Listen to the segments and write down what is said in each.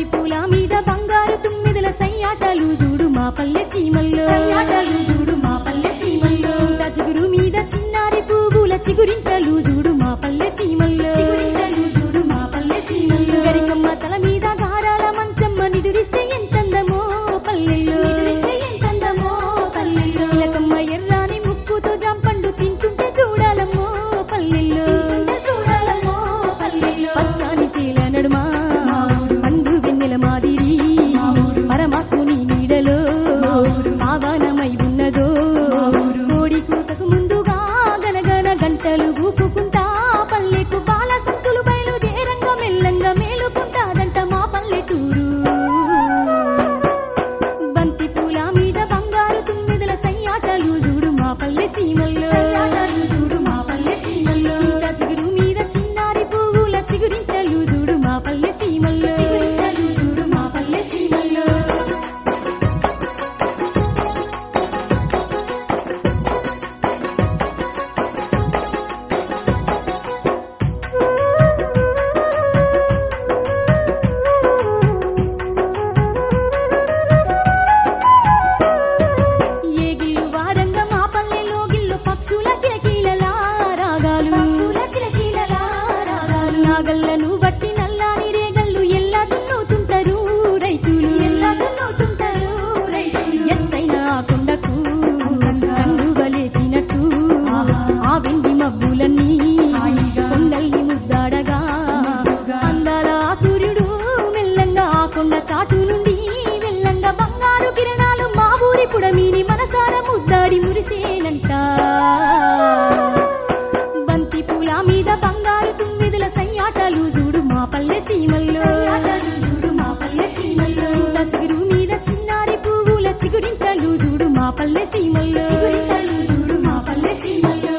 బంతి పూల మీద బంగారు తుమ్మిదల సయ్యాటలు చూడు మా పల్లె సీమల్లో సయ్యాటలు చూడు మా పల్లె సీమల్లో చింత చిగురు మీద చిన్నారి పువ్వుల చిగురింతలు చూడు మా పల్లె సీమల్లో చిగురింతలు చూడు మా పల్లె సీమల్లో గరికమ్మ తల మీద గారాల మంచమ్మ నిదురిస్తే ఎంతందమో పల్లెల్లో నిదురిస్తే ఎంతందమో పల్లెల్లో చిలకమ్మ ఎర్రాని ముక్కుతో జంపండు తింటుంటే చూడాలమ్మో పల్లెల్లో చూడాలమ్మో పల్లెల్లో పచ్చాని శీల నడుమా పండు వెన్నెల మాదిరి పరమాత్ముని నీడలో ఆవానమై ఉన్నదో కోడి కూతకు ముందుగా గనగన గంటలు ఊపుకుంటా పల్లెకు బాల సంతులు బయలుదేరంగా మెల్లంగా మేలుకుంటాదంట మా పల్లెటూరు బంతి పూల మీద బంగారు తుమ్మిదల సయ్యాటలు చూడు మా పల్లె సీమల్లో చూడు మా పల్లె సీమల్లో చింత చిగురు మీద చిన్నారి పువ్వుల చిగురింతలు చూడు మా పల్లె సీమల్లో చిగురింతలు చూడు మా పల్లె సీమల్లో ఏ గిల్లు వారంగా మా పల్లెలో గిల్లు పక్షుల కిలకిలలా రాగాలు నాగళ్ళను బట్టి నల్లాని రేగళ్ళు ఎల్లా దున్నుతుంటారు రైతులు ఎల్లా దున్నుతుంటారు రైతులు ఎత్తైన ఆ కొండకు కన్ను వలేసినట్టు ఆ వెండి మబ్బులన్నీ కొండల్ని ముద్దాడగా అందాల ఆ సూర్యుడు మెల్లంగా ఆ కొండ చాటు నుండి మెల్లంగా బంగారు కిరణాలు మా ఊరి పుడమిని మనసార ముద్దాడి మురిసేనంట బంతి పూల మీద బంగారు తుమ్మిదల సయ్యాటలు చూడు మా పల్లె సీమల్లో చూడు మా పల్లె సీమల్లో చింత చిగురు మీద చిన్నారి పువ్వుల చిగురింతలు చూడు మా పల్లె సీమల్లో చిగురింతలు చూడు మా పల్లె సీమల్లో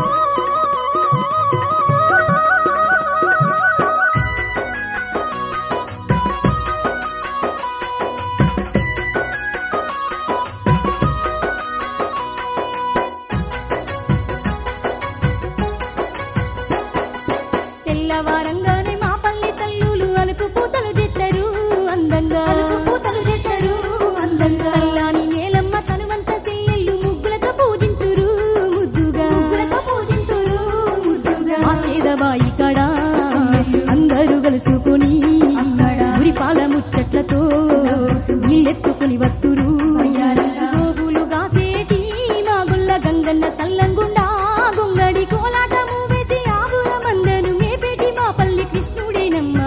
తెల్లవారంగానే మా పల్లె తల్లులు అలుకు పూతలు చెత్తరు అందంగా అలుకు పూతలు చెత్తరు అందంగా అల్లాని నేలమ్మ తనువంత సెల్లెళ్ళు ముగ్గులతో పూజింతురు ముద్దుగా ముగ్గులతో పూజింతురు ముద్దుగా మా పేదబాయి కడ అందరూ కలుసుకొని గురిపాల ముచ్చట్లతో నీళ్ళెత్తుకుని వత్తురు గోగులు గాసేటి మా గుల్ల గంగన్న సల్లంగుండా గుంగడి కోలాటము వేసి ఆవుల మందను మేపేటి మా పల్లి కృష్ణుడేనమ్మా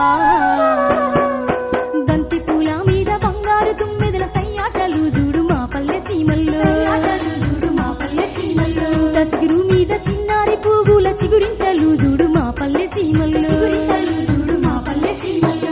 బంతి పూల మీద బంగారు తుమ్మెదల సయ్యాటలు చూడు మా పల్లె సీమల్లో చూడు మా పల్లె సీమల్లో చింత చిగురు మీద చిన్నారి పువ్వుల చిగురింతలు చూడు మా పల్లె సీమల్లో చూడు మా పల్లె సీమల్లో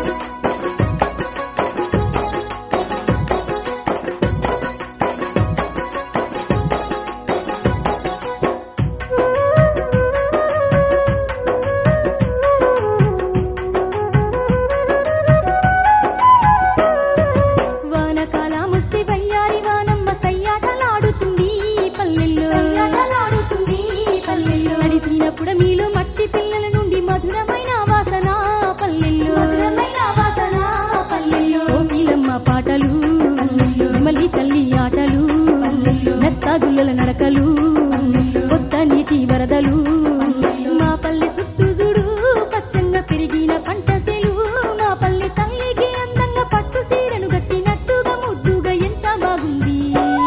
వానకాల ముస్తి వయ్యారి వానమ్మ సయ్యాటలాడుతుంది పల్లెల్లో సయ్యాటలాడుతుంది పల్లెల్లో నడిచినప్పుడు మీలో మట్టి పిల్లల నుండి మధురమైన వాసన పల్లెల్లో మధురమైన వాసన పల్లెల్లో కోకిలమ్మ పాటలు మళ్ళీ తల్లి ఆటలు నత్తాగుల్లల నడకలు కొత్త నీటి వరదలు మా పల్లె చుట్టూ చూడు పచ్చంగా పెరిగిన పంట సెలు మా పల్లె తల్లికి అందంగా పట్టు సీరను కట్టినట్టుగా ముద్దుగా ఎంత బాగుంది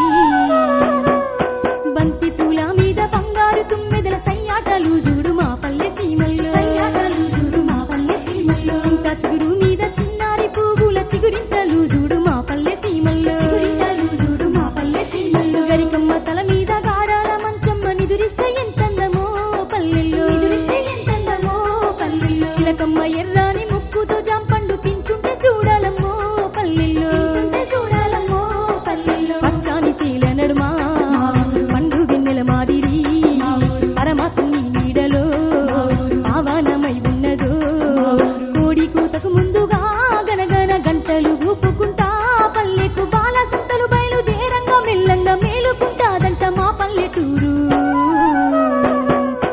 బంతి పూల మీద బంగారు తుమ్మెదల సయ్యాటలు చూడు మా పల్లె సీమల్లో సయ్యాటలు చూడు మా పల్లె సీమల్లో చింత చిగురు మీద చిన్నారి పువ్వుల చిగురింతలు చూడు మా పల్లె సీమల్లో చిగురింతలు చూడు మా పల్లె సీమల్లో గరికమ్మ తల మీద గారాల మంచమ్మ నిదురిస్తే ఎంతందమో పల్లెల్లో నిదురిస్తే ఎంతందమో పల్లెల్లో చిలకమ్మ ఎర్రాని ముక్కుతో జాంపండు తింటుంటే చూడాలమ్మో పల్లెల్లో చూడాలమ్మో పల్లెల్లో పచ్చాని శీల నడుమా పండు వెన్నెల మాదిరి పరమాత్ముని నీడలో ఆవానమై ఉన్నదో కోడి కూతకు ముందుగా గనగన గంటలు ఊపుకుంటా పల్లెకు బాల సంతలు బయలుదేరంగా మెల్లంగా మేలుకుంటాదంట మా పల్లెటూరు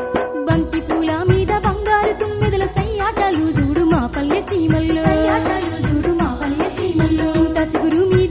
బంతి పూల మీద బంగారు తుమ్మెదల సయ్యాటలు చూడు మా పల్లె సీమల్లో చిగురు మీద